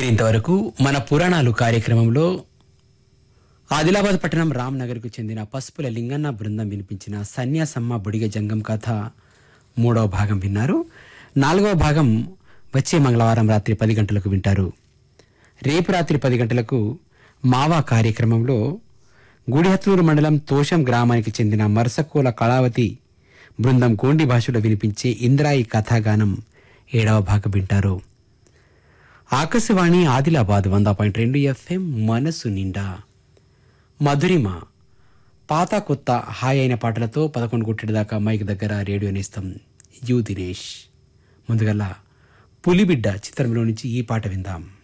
మీరింతవరకు మన పురాణాలు కార్యక్రమంలో ఆదిలాబాద్ పట్టణం రామ్నగర్కు చెందిన పసుపుల లింగన్న బృందం వినిపించిన సన్యాసమ్మ బుడిగ జంగం కథ మూడవ భాగం విన్నారు నాలుగవ భాగం వచ్చే మంగళవారం రాత్రి పది గంటలకు వింటారు రేపు రాత్రి పది గంటలకు మావా కార్యక్రమంలో గుడిహత్నూరు మండలం తోషం గ్రామానికి చెందిన మరసకోల కళావతి బృందం గోండి భాషలో వినిపించే ఇంద్రాయి కథాగానం ఏడవ భాగం వింటారు ఆకాశవాణి ఆదిలాబాద్ వంద పాయింట్ రెండు ఎఫ్ఎం మనసు నిండా మధురిమ పాత కొత్త హాయ్ అయిన పాటలతో పదకొండు కొట్టడి దాకా మైక్ దగ్గర రేడియో నేస్తాం యు దినేష్ ముందుగల్లా పులిబిడ్డ చిత్రంలో నుంచి ఈ పాట విందాం